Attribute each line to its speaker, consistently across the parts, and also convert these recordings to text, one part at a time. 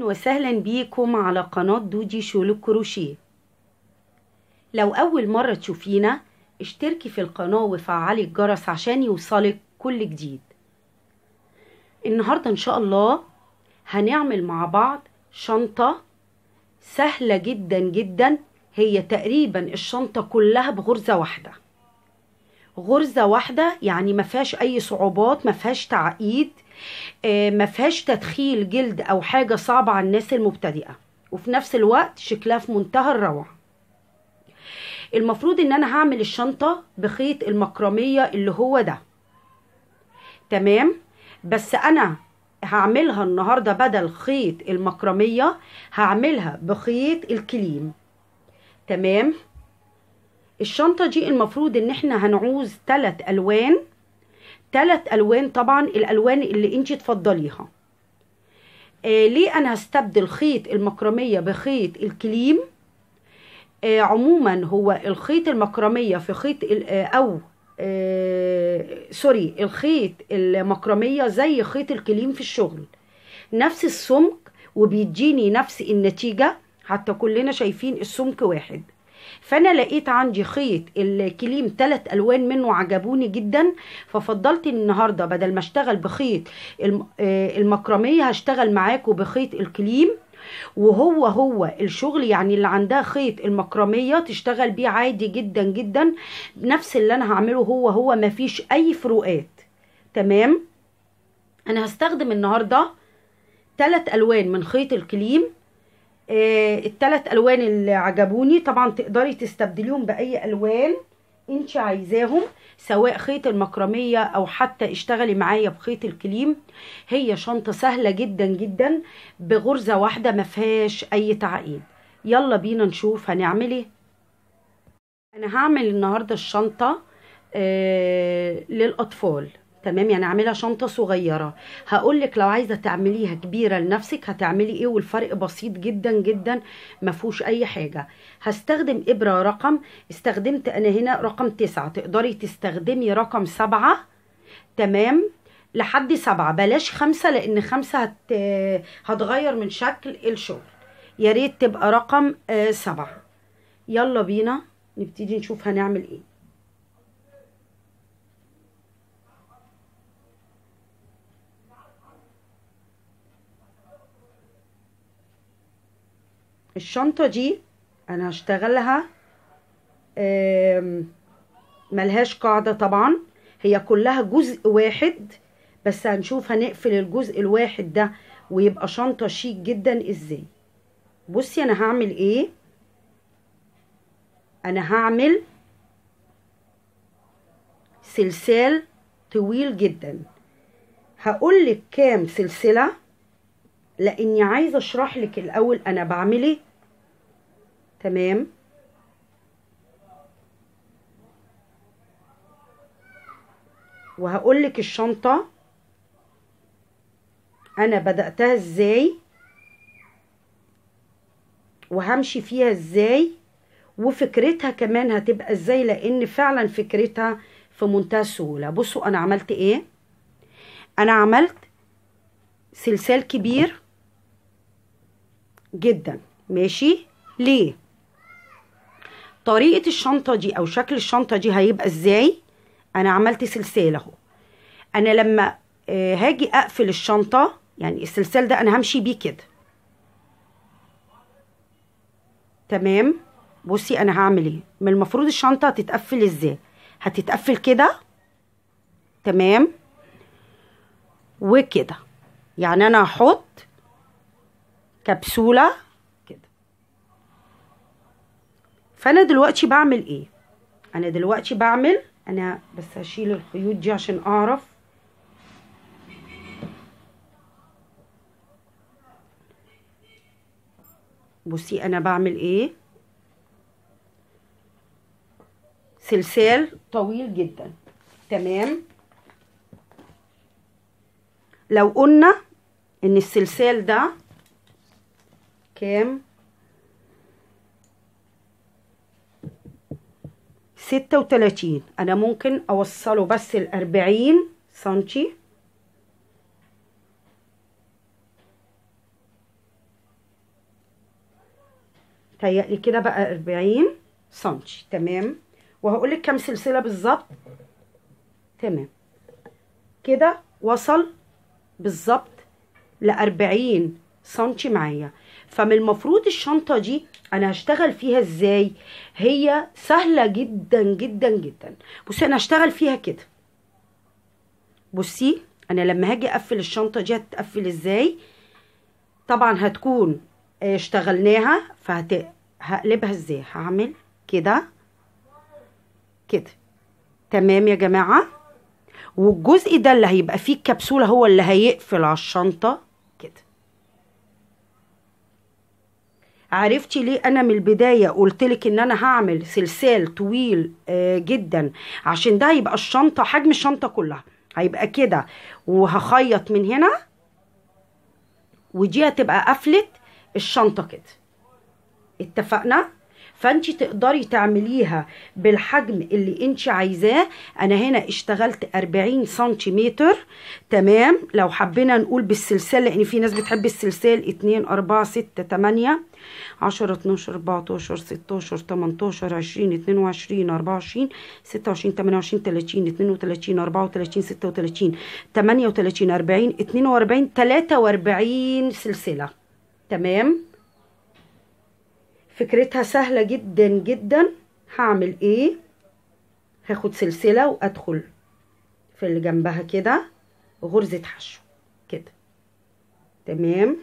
Speaker 1: اهلا وسهلا بيكم على قناة دودي شغل الكروشيه لو اول مرة تشوفينا اشتركي في القناة وفعلي الجرس عشان يوصلك كل جديد النهاردة ان شاء الله هنعمل مع بعض شنطة سهلة جدا جدا هي تقريبا الشنطة كلها بغرزة واحدة غرزة واحدة يعني ما فيهاش أي صعوبات ما فيهاش تعقيد آه، ما فيهاش تدخيل جلد أو حاجة صعبة على الناس المبتدئة وفي نفس الوقت شكلها في منتهى الروعة المفروض ان انا هعمل الشنطة بخيط المكرمية اللي هو ده تمام بس انا هعملها النهاردة بدل خيط المكرمية هعملها بخيط الكليم تمام الشنطة دي المفروض ان احنا هنعوز تلات الوان تلات الوان طبعا الالوان اللي انت تفضليها آه ليه انا هستبدل خيط المكرمية بخيط الكليم آه عموما هو الخيط المكرمية في خيط ال- آه او آه سوري الخيط المكرمية زي خيط الكليم في الشغل نفس السمك وبيديني نفس النتيجة حتى كلنا شايفين السمك واحد فانا لقيت عندي خيط الكليم ثلاث الوان منه عجبوني جدا ففضلت النهارده بدل ما اشتغل بخيط الم- آه، المكرميه هشتغل معاكم بخيط الكليم وهو هو الشغل يعني اللي عندها خيط المكرميه تشتغل بيه عادي جدا جدا نفس اللي انا هعمله هو هو مفيش اي فروقات تمام انا هستخدم النهارده ثلاث الوان من خيط الكليم آه، التلات الوان اللي عجبوني طبعا تقدري تستبدليهم باي الوان انت عايزاهم سواء خيط المكرمية او حتى اشتغلي معايا بخيط الكليم هي شنطة سهلة جدا جدا بغرزة واحدة ما فيهاش اي تعقيد يلا بينا نشوف هنعمل ايه انا هعمل النهاردة الشنطة آه للاطفال تمام يعني اعملها شنطه صغيره هقول لك لو عايزه تعمليها كبيره لنفسك هتعملي ايه والفرق بسيط جدا جدا ما فيهوش اي حاجه هستخدم ابره رقم استخدمت انا هنا رقم تسعة تقدري تستخدمي رقم سبعة تمام لحد سبعة بلاش خمسة لان خمسة هت... هتغير من شكل الشغل يا ريت تبقى رقم آه سبعة يلا بينا نبتدي نشوف هنعمل ايه الشنطة دي انا هشتغلها آم، ملهاش قاعدة طبعا هي كلها جزء واحد بس هنشوف هنقفل الجزء الواحد ده ويبقى شنطة شيك جدا ازاي بصي انا هعمل ايه انا هعمل سلسال طويل جدا هقولك كام سلسله لاني عايزه اشرح لك الاول انا بعمل ايه تمام وهقول لك الشنطه انا بداتها ازاي وهمشي فيها ازاي وفكرتها كمان هتبقى ازاي لان فعلا فكرتها في منتهى السهوله بصوا انا عملت ايه انا عملت سلسال كبير جدا ماشي ليه طريقة الشنطة دي او شكل الشنطة دي هيبقى ازاي انا عملت سلسال اهو انا لما آه، هاجي اقفل الشنطة يعني السلسال ده انا همشي بيه كده تمام بصي انا هعمل ايه من المفروض الشنطة هتتقفل ازاي هتتقفل كده تمام وكده يعني انا هحط كبسولة كده فانا دلوقتي بعمل ايه انا دلوقتي بعمل انا بس هشيل الخيوط دي عشان اعرف بصي انا بعمل ايه سلسال طويل جدا تمام لو قلنا ان السلسال ده كام ستة وتلاتين انا ممكن اوصله بس الاربعين سنتي تهيألي كده بقى أربعين سنتي تمام وهقولك كام سلسلة بالظبط تمام كده وصل بالظبط لأربعين سنتي معايا فمن المفروض الشنطة دي أنا هشتغل فيها إزاي هي سهلة جدا جدا جدا بصي أنا هشتغل فيها كده بصي أنا لما هاجي أقفل الشنطة دي هتقفل إزاي طبعا هتكون اشتغلناها فهت هقلبها ازاي هعمل كده كده تمام يا جماعة والجزء ده اللي هيبقى فيه الكبسولة هو اللي هيقفل على الشنطة كده عرفتي ليه انا من البدايه قلتلك ان انا هعمل سلسال طويل آه جدا عشان ده هيبقى الشنطه حجم الشنطه كلها هيبقى كده وهخيط من هنا ودي هتبقى قفلت الشنطه كده اتفقنا فانت تقدري تعمليها بالحجم اللي انت عايزاه انا هنا اشتغلت 40 سنتيمتر تمام لو حبينا نقول بالسلسال لان في ناس بتحب السلسال 2 4 6 8 10 12 14 16 18 20 22 24 26 28 30 32 34 36 38 40 42 43 سلسله تمام فكرتها سهلة جدا جدا هعمل ايه هاخد سلسلة وادخل في اللي جنبها كده غرزة حشو كده تمام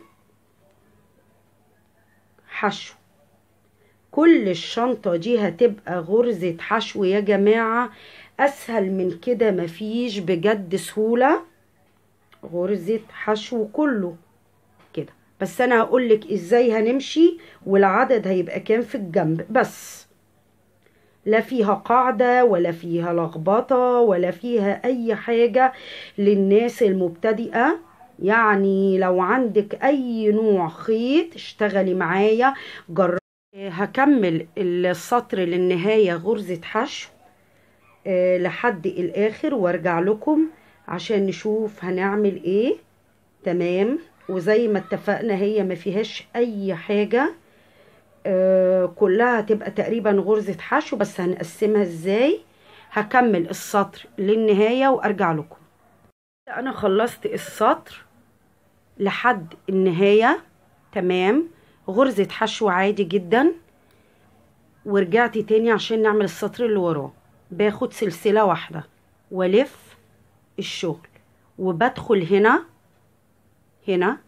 Speaker 1: حشو كل الشنطة دي هتبقى غرزة حشو يا جماعة اسهل من كده مفيش بجد سهولة غرزة حشو كله كده بس انا هقولك ازاي هنمشي والعدد هيبقى كام في الجنب بس لا فيها قاعدة ولا فيها لخبطة ولا فيها اي حاجة للناس المبتدئة يعني لو عندك اي نوع خيط اشتغلي معايا جربي هكمل السطر للنهاية غرزة حشو أه لحد الاخر وارجع لكم عشان نشوف هنعمل ايه تمام وزي ما اتفقنا هي ما فيهاش اي حاجة آه كلها هتبقى تقريبا غرزة حشو بس هنقسمها ازاي هكمل السطر للنهاية وارجع لكم انا خلصت السطر لحد النهاية تمام غرزة حشو عادي جدا ورجعت تاني عشان نعمل السطر اللي وراه باخد سلسلة واحدة والف الشغل وبدخل هنا هنا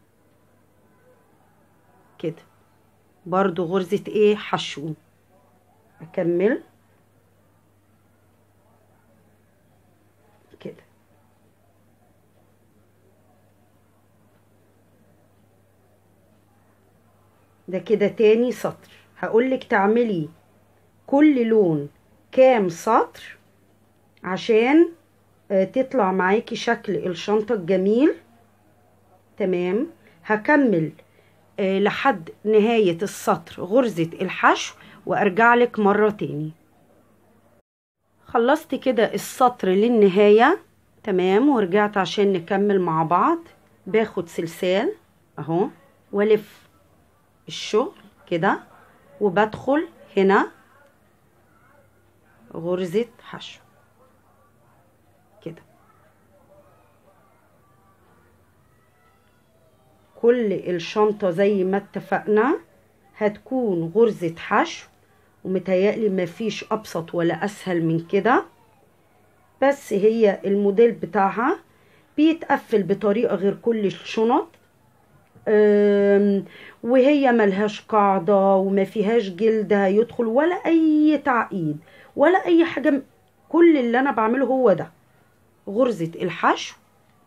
Speaker 1: كده برضو غرزة ايه حشو اكمل كده ده كده تاني سطر هقولك تعملي كل لون كام سطر عشان تطلع معاكي شكل الشنطة الجميل تمام هكمل آه لحد نهاية السطر غرزة الحشو وارجع لك مرة تاني خلصت كده السطر للنهاية تمام ورجعت عشان نكمل مع بعض باخد سلسال اهو والف الشغل كده وبدخل هنا غرزة حشو كده كل الشنطة زي ما اتفقنا هتكون غرزة حشو ومتهيألي مفيش أبسط ولا أسهل من كده بس هي الموديل بتاعها بيتقفل بطريقة غير كل الشنط وهي ملهاش قاعدة وما فيهاش جلد هيدخل ولا أي تعقيد ولا أي حاجة كل اللي أنا بعمله هو ده غرزة الحشو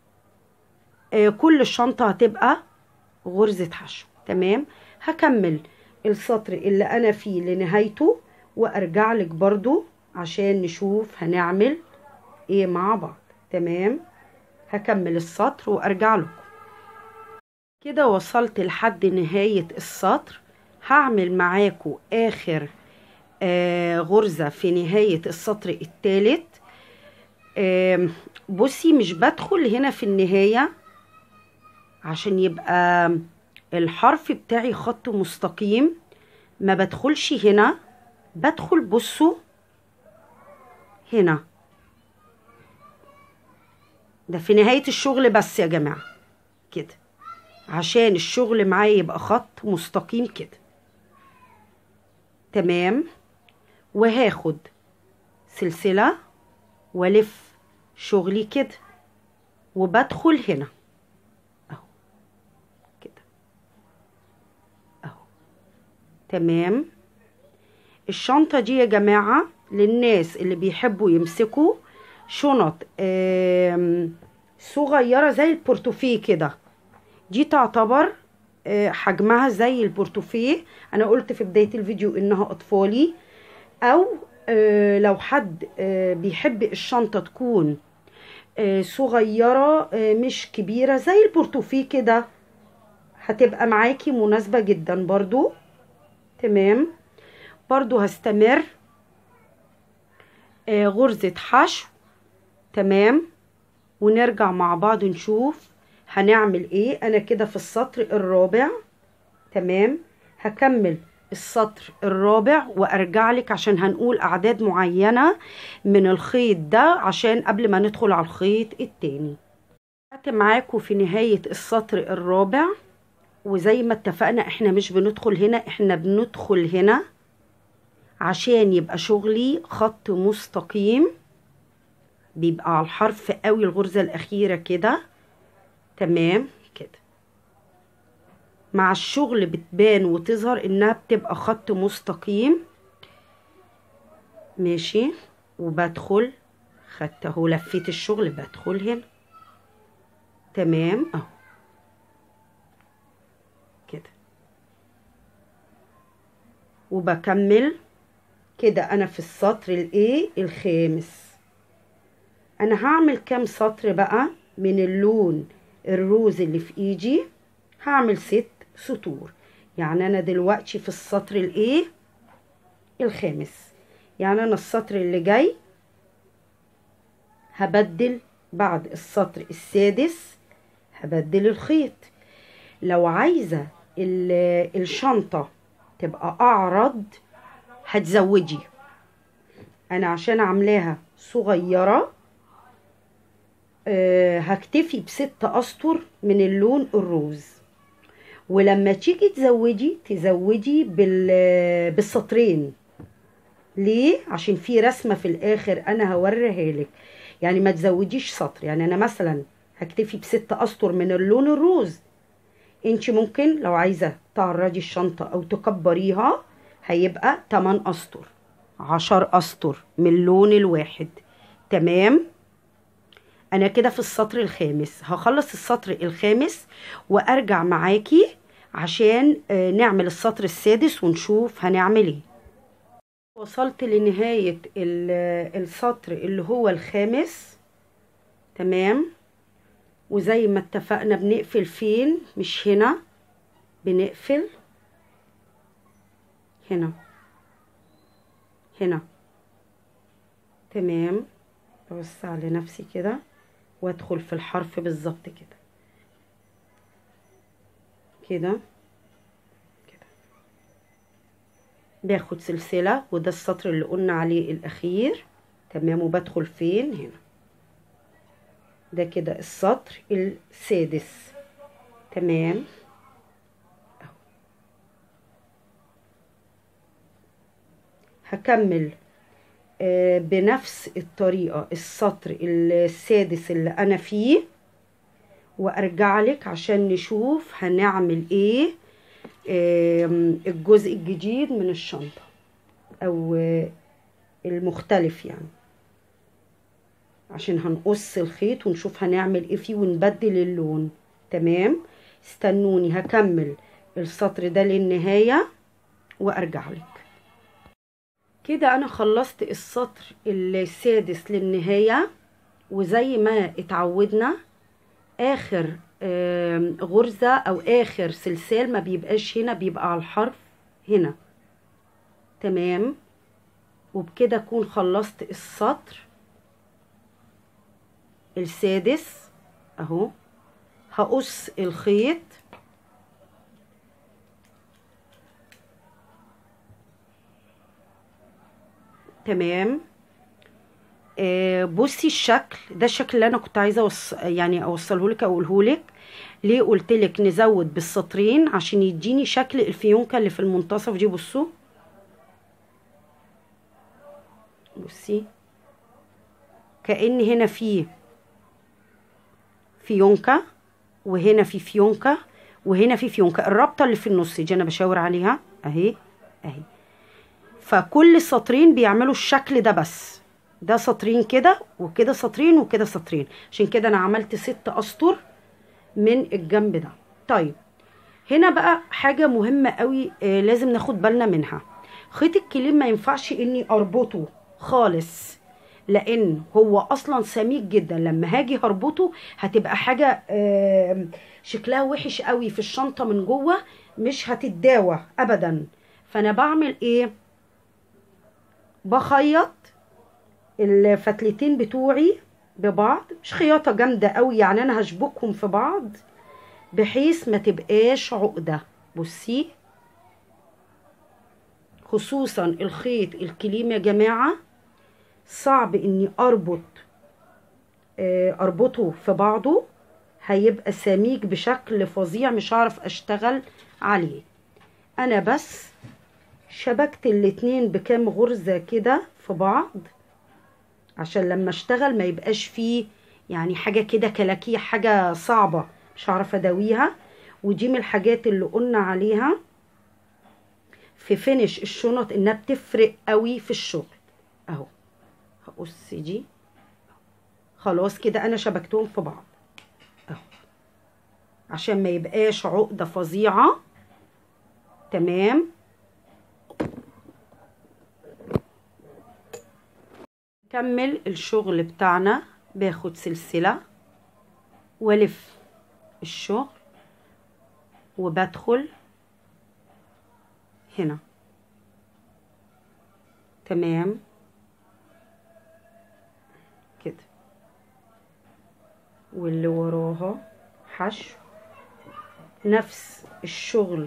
Speaker 1: كل الشنطة هتبقى غرزة حشو تمام هكمل السطر اللي انا فيه لنهايته وارجع لك برضو عشان نشوف هنعمل ايه مع بعض تمام هكمل السطر وارجع لكم كده وصلت لحد نهاية السطر هعمل معاكم اخر آه غرزة في نهاية السطر الثالث آه بصي مش بدخل هنا في النهاية عشان يبقى الحرف بتاعي خط مستقيم ما بدخلش هنا بدخل بصوا هنا ده في نهاية الشغل بس يا جماعة كده عشان الشغل معايا يبقى خط مستقيم كده تمام وهاخد سلسلة والف شغلي كده وبدخل هنا اهو كده اهو تمام الشنطة دي يا جماعة للناس اللي بيحبوا يمسكوا شنط آم، صغيرة زي البورتوفيه كده دي تعتبر آه، حجمها زي البورتوفيه انا قلت في بداية الفيديو انها اطفالي او آه، لو حد آه، بيحب الشنطة تكون آه، صغيرة آه، مش كبيرة زي البورتوفيه كده هتبقى معاكي مناسبة جدا برضو تمام برضو هستمر آه، غرزة حشو تمام ونرجع مع بعض نشوف هنعمل ايه انا كده في السطر الرابع تمام هكمل السطر الرابع وارجع لك عشان هنقول اعداد معينة من الخيط ده عشان قبل ما ندخل على الخيط التاني رجعت معاكم في نهاية السطر الرابع وزي ما اتفقنا احنا مش بندخل هنا احنا بندخل هنا عشان يبقى شغلي خط مستقيم بيبقى على الحرف قوي الغرزة الأخيرة كده تمام كده مع الشغل بتبان وتظهر انها بتبقى خط مستقيم ماشي وبدخل خدت اهو لفيت الشغل بدخل هنا تمام اهو كده وبكمل كده انا في السطر الايه الخامس انا هعمل كام سطر بقى من اللون الروز اللي في ايدي هعمل ست سطور يعني انا دلوقتي في السطر الايه الخامس يعني انا السطر اللي جاي هبدل بعد السطر السادس هبدل الخيط لو عايزة ال- الشنطة تبقى اعرض هتزودي انا عشان عاملاها صغيره آه، هكتفي بست اسطر من اللون الروز ولما تيجي تزودي تزودي بال بالسطرين ليه عشان في رسمه في الاخر انا هوريها لك يعني ما تزوديش سطر يعني انا مثلا هكتفي بست اسطر من اللون الروز انت ممكن لو عايزه تعرضي الشنطه او تكبريها هيبقى 8 اسطر 10 اسطر من اللون الواحد تمام انا كده في السطر الخامس هخلص السطر الخامس وارجع معاكي عشان آه، نعمل السطر السادس ونشوف هنعمل ايه وصلت لنهاية ال- السطر اللي هو الخامس تمام وزي ما اتفقنا بنقفل فين مش هنا بنقفل هنا هنا تمام بوسع لنفسي كده وادخل في الحرف بالظبط كده كده كده باخد سلسلة وده السطر اللي قلنا عليه الأخير تمام وبدخل فين هنا ده كده السطر السادس تمام أهو. هكمل آه، بنفس الطريقة السطر السادس اللي أنا فيه وأرجع لك عشان نشوف هنعمل إيه آم، الجزء الجديد من الشنطة أو آه، المختلف يعني عشان هنقص الخيط ونشوف هنعمل ايه فيه ونبدل اللون تمام استنوني هكمل السطر ده للنهاية وارجع لك كده انا خلصت السطر السادس للنهاية وزي ما اتعودنا اخر آم، غرزة او اخر سلسال ما بيبقاش هنا بيبقى على الحرف هنا تمام وبكده اكون خلصت السطر السادس اهو هقص الخيط تمام آه بصي الشكل ده الشكل اللي انا كنت عايزه أوص... يعني اوصله لك اقوله لك ليه قلت لك نزود بالسطرين عشان يديني شكل الفيونكه اللي في المنتصف دي بصوا بصي كأن هنا في فيونكة وهنا في فيونكة وهنا في فيونكة الرابطة اللي في النص دي أنا بشاور عليها أهي أهي فكل سطرين بيعملوا الشكل ده بس ده سطرين كده وكده سطرين وكده سطرين عشان كده أنا عملت ست أسطر من الجنب ده طيب هنا بقى حاجة مهمة قوي آه لازم ناخد بالنا منها خيط الكليم ما ينفعش اني اربطه خالص لان هو اصلا سميك جدا لما هاجي هربطه هتبقى حاجه آه شكلها وحش قوي في الشنطه من جوه مش هتتداوى ابدا فانا بعمل ايه بخيط الفتلتين بتوعي ببعض مش خياطه جامده قوي يعني انا هشبكهم في بعض بحيث ما تبقاش عقده بصي خصوصا الخيط الكليم يا جماعه صعب اني اربط اربطه في بعضه هيبقى سميك بشكل فظيع مش هعرف اشتغل عليه انا بس شبكت الاتنين بكام غرزة كده في بعض عشان لما اشتغل ما يبقاش فيه يعني حاجة كده كلاكية حاجة صعبة مش هعرف اداويها ودي من الحاجات اللي قلنا عليها في فينش الشنط انها بتفرق قوي في الشغل اهو هقص دي خلاص كده انا شبكتهم في بعض اهو عشان ما يبقاش عقده فظيعه تمام كمل الشغل بتاعنا باخد سلسله والف الشغل وبدخل هنا تمام كده واللي وراها حشو نفس الشغل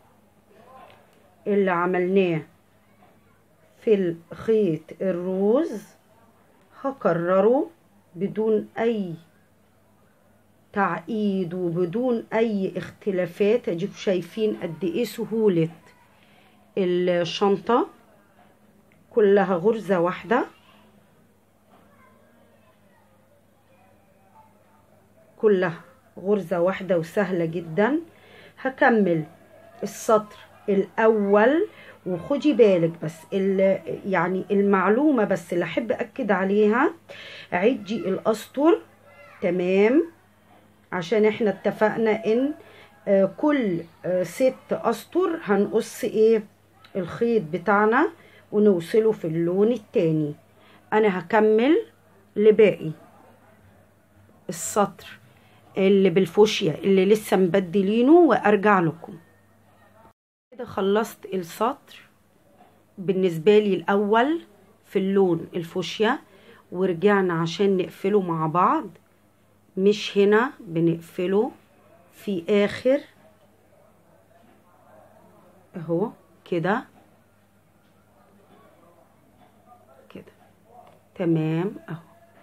Speaker 1: اللي عملناه في الخيط الروز هكرره بدون اي تعقيد وبدون اي اختلافات اديكم شايفين قد ايه سهوله الشنطه كلها غرزه واحده كلها غرزة واحدة وسهلة جدا هكمل السطر الأول وخدي بالك بس يعني المعلومة بس اللي أحب أكد عليها عدي الأسطر تمام عشان احنا اتفقنا ان كل ست أسطر هنقص ايه الخيط بتاعنا ونوصله في اللون التاني انا هكمل لباقي السطر اللي بالفوشيا اللي لسه مبدلينه وارجع لكم كده خلصت السطر بالنسبة لي الاول في اللون الفوشيا ورجعنا عشان نقفله مع بعض مش هنا بنقفله في اخر اهو كده كده تمام اهو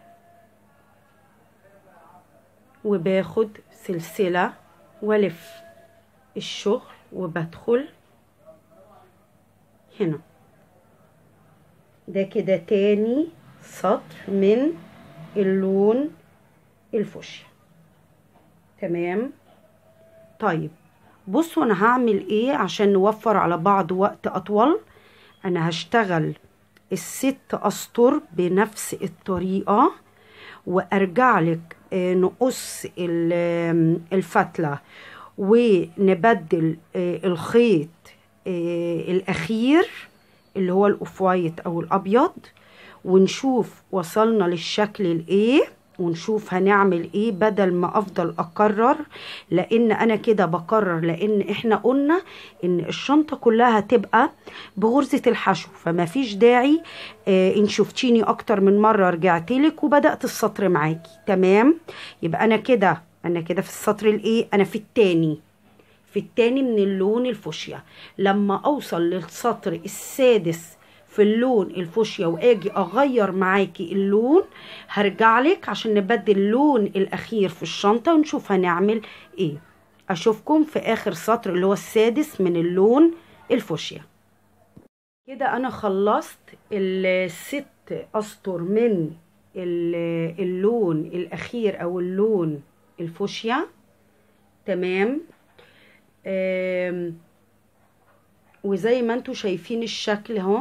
Speaker 1: وباخد سلسلة والف الشغل وبدخل هنا ده كده تاني سطر من اللون الفوشيا تمام طيب بصوا انا هعمل ايه عشان نوفر على بعض وقت اطول انا هشتغل الست اسطر بنفس الطريقة وارجع لك نقص الفتلة ونبدل الخيط الاخير اللي هو الاوف وايت او الابيض ونشوف وصلنا للشكل الايه ونشوف هنعمل ايه بدل ما افضل اكرر لان انا كده بكرر لان احنا قلنا ان الشنطه كلها هتبقى بغرزه الحشو فما فيش داعي آه ان شفتيني اكتر من مره رجعتلك وبدات السطر معاكي تمام يبقى انا كده انا كده في السطر الايه انا في التاني في التاني من اللون الفوشيا لما اوصل للسطر السادس في اللون الفوشيا واجي اغير معاكي اللون هرجع لك عشان نبدل اللون الاخير في الشنطه ونشوف هنعمل ايه اشوفكم في اخر سطر اللي هو السادس من اللون الفوشيا كده انا خلصت الست اسطر من اللون الاخير او اللون الفوشيا تمام وزي ما انتوا شايفين الشكل اهو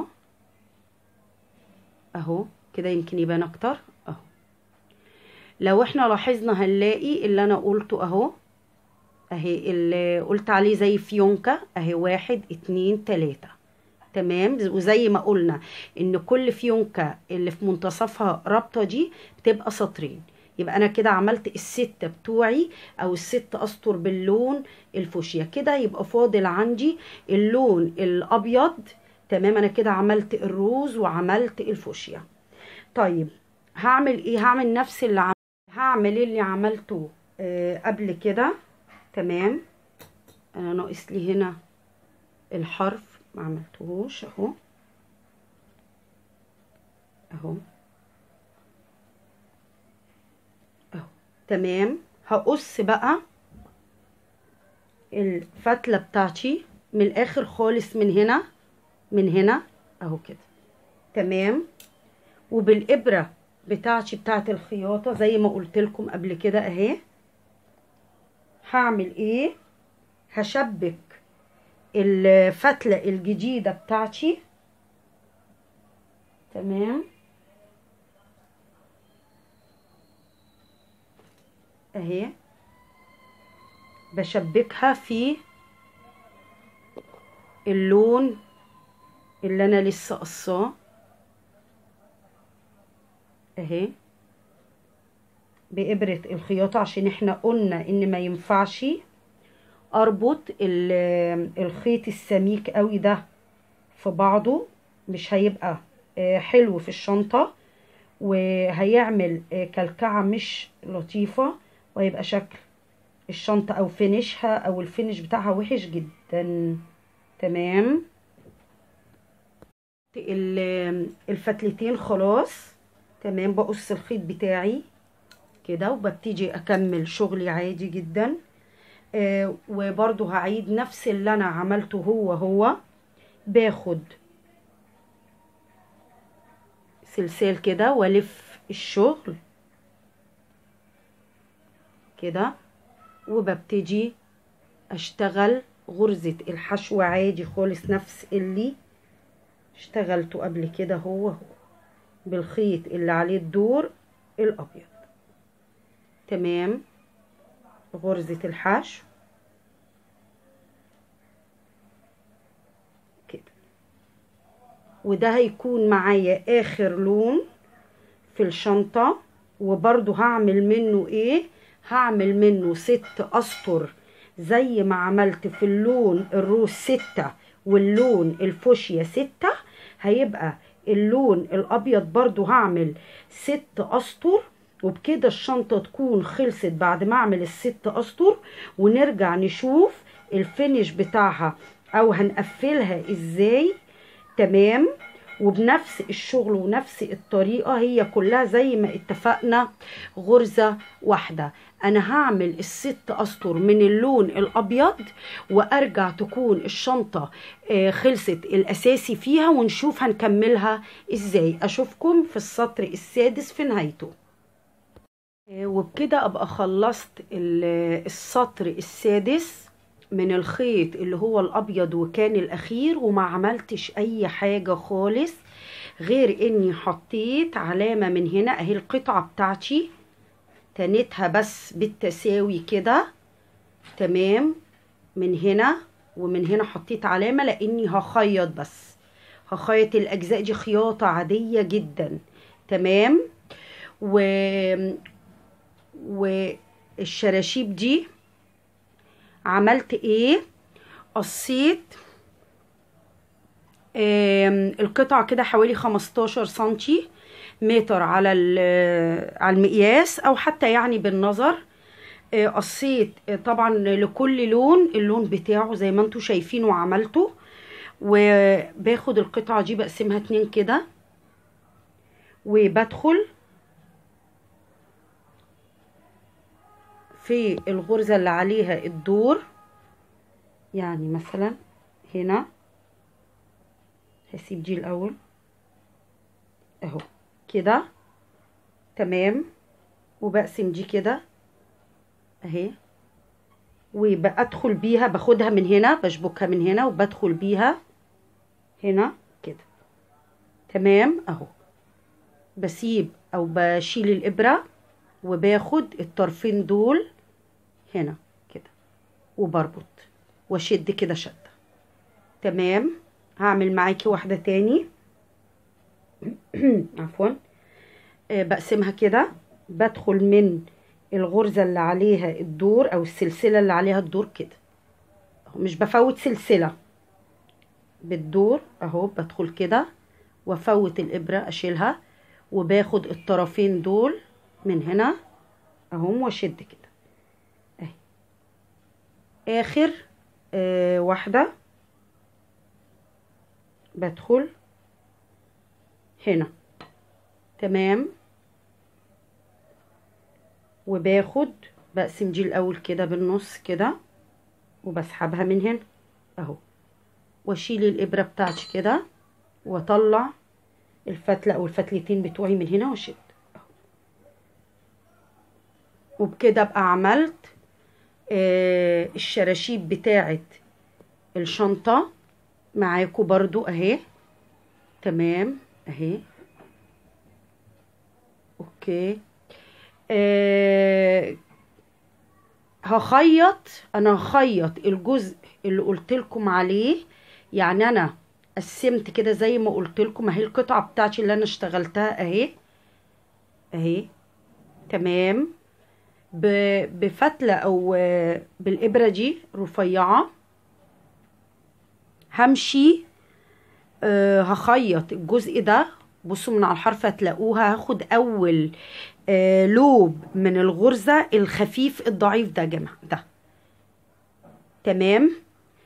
Speaker 1: اهو كده يمكن يبان اكتر اهو لو احنا لاحظنا هنلاقي اللي انا قلته اهو اهي اللي قلت عليه زي فيونكة اهي واحد اتنين تلاتة تمام وزي ما قلنا ان كل فيونكة اللي في منتصفها رابطة دي بتبقى سطرين يبقى انا كده عملت الستة بتوعي او الست اسطر باللون الفوشيا كده يبقى فاضل عندي اللون الابيض تمام انا كده عملت الروز وعملت الفوشيا طيب هعمل ايه هعمل نفس اللي عمل هعمل اللي عملته آه قبل كده تمام انا ناقص لي هنا الحرف ما عملتهوش اهو اهو اهو تمام هقص بقى الفتلة بتاعتي من الاخر خالص من هنا من هنا اهو كده تمام وبالابرة بتاعتي بتاعت الخياطة زي ما قلت لكم قبل كده اهي هعمل ايه هشبك الفتلة الجديدة بتاعتي تمام اهي بشبكها في اللون اللي انا لسه قصاه اهي بإبرة الخياطة عشان احنا قلنا ان ما ينفعش اربط الخيط السميك قوي ده في بعضه مش هيبقى حلو في الشنطة وهيعمل كلكعة مش لطيفة وهيبقى شكل الشنطة او فينشها او الفينش بتاعها وحش جدا تمام الفتلتين خلاص تمام بقص الخيط بتاعي كده وببتدي اكمل شغلي عادي جدا آه وبرضو هعيد نفس اللي انا عملته هو هو باخد سلسال كده والف الشغل كده وببتدي اشتغل غرزة الحشو عادي خالص نفس اللي اشتغلته قبل كده هو هو بالخيط اللي عليه الدور الابيض تمام غرزة الحشو كده وده هيكون معايا اخر لون في الشنطة وبرضو هعمل منه ايه هعمل منه ست اسطر زي ما عملت في اللون الروز ستة واللون الفوشيا ستة هيبقى اللون الابيض برضو هعمل ست اسطر وبكده الشنطة تكون خلصت بعد ما اعمل الست اسطر ونرجع نشوف الفينش بتاعها او هنقفلها ازاي تمام وبنفس الشغل ونفس الطريقة هي كلها زي ما اتفقنا غرزة واحدة انا هعمل الست اسطر من اللون الابيض وارجع تكون الشنطة خلصت الاساسي فيها ونشوف هنكملها ازاي اشوفكم في السطر السادس في نهايته وبكده ابقى خلصت السطر السادس من الخيط اللي هو الابيض وكان الاخير وما عملتش اي حاجة خالص غير اني حطيت علامة من هنا اهي القطعة بتاعتي تنتها بس بالتساوي كده تمام من هنا ومن هنا حطيت علامة لاني هخيط بس هخيط الاجزاء دي خياطة عادية جدا تمام و والشراشيب دي عملت ايه قصيت القطع كده حوالي 15 سنتي متر على على المقياس او حتى يعني بالنظر قصيت طبعا لكل لون اللون بتاعه زي ما انتم شايفينه عملته وباخد القطعة دي بقسمها اتنين كده وبدخل في الغرزة اللي عليها الدور يعني مثلا هنا هسيب دي الأول اهو كده تمام وبقسم دي كده اهي وبدخل بيها باخدها من هنا بشبكها من هنا وبدخل بيها هنا كده تمام اهو بسيب او بشيل الابره وباخد الطرفين دول هنا كده وبربط واشد كده شده تمام هعمل معاكي واحده تاني عفوا آه، بقسمها كده بدخل من الغرزة اللي عليها الدور او السلسلة اللي عليها الدور كده أهو مش بفوت سلسلة بالدور اهو بدخل كده وافوت الابرة اشيلها وباخد الطرفين دول من هنا اهم واشد كده اهي اخر آه واحدة بدخل هنا تمام وباخد بقسم دي الاول كده بالنص كده وبسحبها من هنا اهو واشيل الابره بتاعتي كده واطلع الفتله او الفتلتين بتوعي من هنا واشد أهو. وبكده ابقى عملت آه الشراشيب بتاعت الشنطه معاكم برضو اهي تمام اهي اوكي آه هخيط انا هخيط الجزء اللي قلت لكم عليه يعني انا قسمت كده زي ما قلت لكم اهي القطعه بتاعتي اللي انا اشتغلتها اهي اهي تمام ب- بفتله او آه، بالابره دي رفيعه همشي آه، هخيط الجزء ده بصوا من على الحرف هتلاقوها هاخد اول آه، لوب من الغرزة الخفيف الضعيف ده يا جماعة ده تمام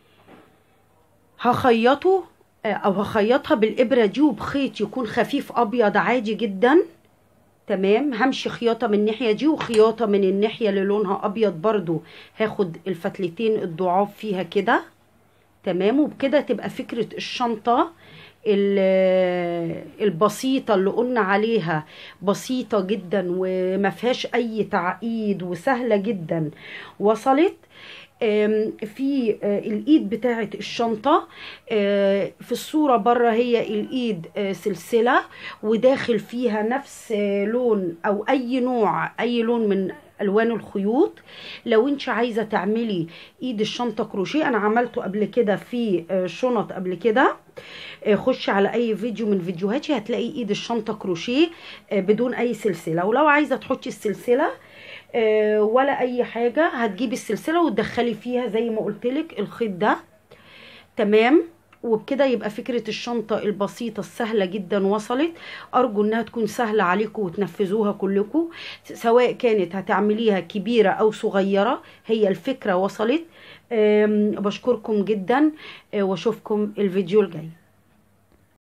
Speaker 1: هخيطه آه، او هخيطها بالابرة دي وبخيط يكون خفيف ابيض عادي جدا تمام همشي خياطة من الناحية دي وخياطة من الناحية اللي لونها ابيض برضو هاخد الفتلتين الضعاف فيها كده تمام وبكده تبقى فكرة الشنطة ال- البسيطة اللي قلنا عليها بسيطة جدا وما فيهاش أي تعقيد وسهلة جدا وصلت آم، في آه، الايد بتاعه الشنطه آه، في الصوره بره هي الايد آه، سلسله وداخل فيها نفس آه، لون او اي نوع اي لون من الوان الخيوط لو انت عايزه تعملي ايد الشنطه كروشيه انا عملته قبل كده في آه، شنط قبل كده آه، خش على اي فيديو من فيديوهاتي هتلاقي ايد الشنطه كروشيه آه، بدون اي سلسله ولو عايزه تحطي السلسله آه، ولا اي حاجه هتجيبي السلسله وتدخلي فيها زي ما قلت لك الخيط ده تمام وبكده يبقى فكرة الشنطة البسيطة السهلة جدا وصلت أرجو إنها تكون سهلة عليكم وتنفذوها كلكم سواء كانت هتعمليها كبيرة أو صغيرة هي الفكرة وصلت آم، بشكركم جدا آه، واشوفكم الفيديو الجاي